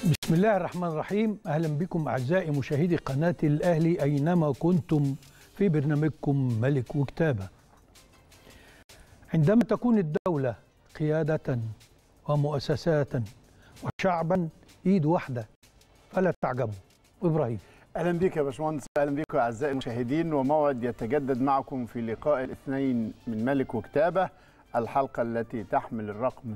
بسم الله الرحمن الرحيم اهلا بكم اعزائي مشاهدي قناه الاهلي اينما كنتم في برنامجكم ملك وكتابه. عندما تكون الدوله قياده ومؤسسات وشعبا ايد واحده فلا تعجبوا. ابراهيم اهلا بك يا باشمهندس اهلا بكم اعزائي المشاهدين وموعد يتجدد معكم في لقاء الاثنين من ملك وكتابه الحلقه التي تحمل الرقم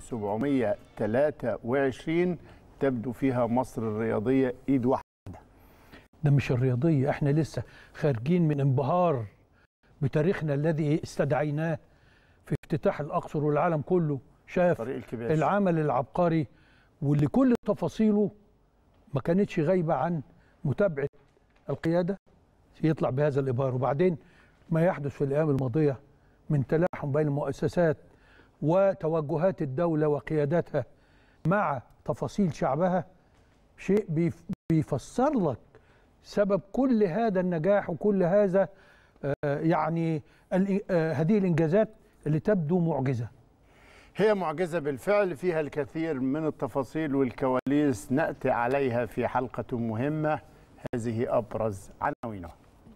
723 تبدو فيها مصر الرياضيه ايد واحده ده مش الرياضيه احنا لسه خارجين من انبهار بتاريخنا الذي استدعيناه في افتتاح الاقصر والعالم كله شاف طريق الكباش العمل العبقري واللي كل تفاصيله ما كانتش غايبه عن متابعه القياده يطلع بهذا الابهار وبعدين ما يحدث في الايام الماضيه من تلاحم بين المؤسسات وتوجهات الدوله وقياداتها مع تفاصيل شعبها شيء بيف- بيفسر لك سبب كل هذا النجاح وكل هذا آه، يعني ال- آه، هذه الانجازات اللي تبدو معجزه هي معجزه بالفعل فيها الكثير من التفاصيل والكواليس ناتي عليها في حلقه مهمه هذه ابرز عناوينها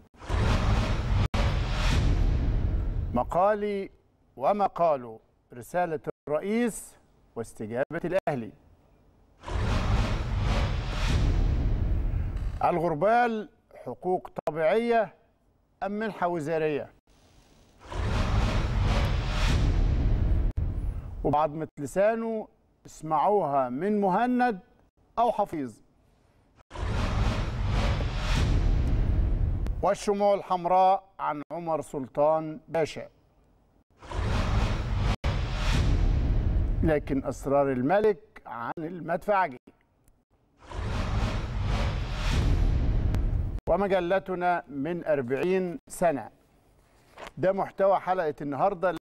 مقالي ومقاله رساله الرئيس واستجابه الاهلي الغربال حقوق طبيعيه ام منحه وزاريه وبعضمة لسانه اسمعوها من مهند أو حفيظ والشموع الحمراء عن عمر سلطان باشا لكن أسرار الملك عن المدفعجي ومجلتنا من أربعين سنة ده محتوى حلقة النهاردة